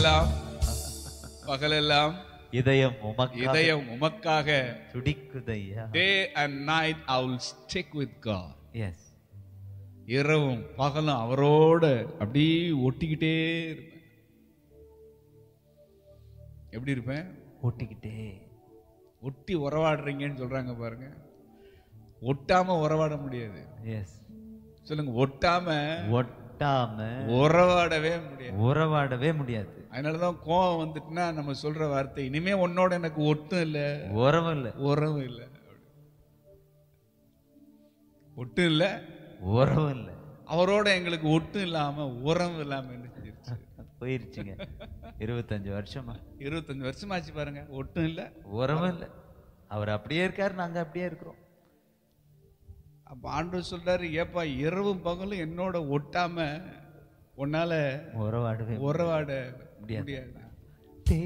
எல்லாம் பகலெல்லாம் இதயம் உமக்காக இதயம் உமக்காக துடிக்குதையா day and night I will stick with God's இரவும் பகலும் அவரோட அப்படியே ஒட்டிக்கிட்டே இருப்பேன் எப்படி இருப்பேன் ஓட்டிக்கிட்டே ஒட்டி உறவாடுறீங்கன்னு சொல்றாங்க பாருங்க ஒட்டாம உறவாட முடியாது எஸ் சொல்லுங்க ஒட்டாம ஒட்டாம உறவாடவே முடியாது உறவாடவே முடியாது அதனாலதான் கோவம் வந்துட்டுனா நம்ம சொல்ற வார்த்தை இனிமே உன்னோட எனக்கு ஒட்டும் இல்ல உறவு இல்ல உறவும் இல்ல ஒட்டும் இல்ல உறவு இல்ல அவரோட எங்களுக்கு ஒட்டும் இல்லாம உறவு இல்லாம என்ன செஞ்சிருச்சு போயிருச்சுங்க இருபத்தஞ்சு வருஷமா இருபத்தஞ்சு வருஷமாச்சு பாருங்க ஒட்டும் இல்ல உறவு இல்ல அவர் அப்படியே இருக்காரு நாங்க அப்படியே இருக்கிறோம் அப்ப ஆண்டவர் சொல்றாரு ஏப்பா இரவும் பகலும் என்னோட ஒட்டாம உன்னால உறவாடவே உறவாட முடியாது. முடியாது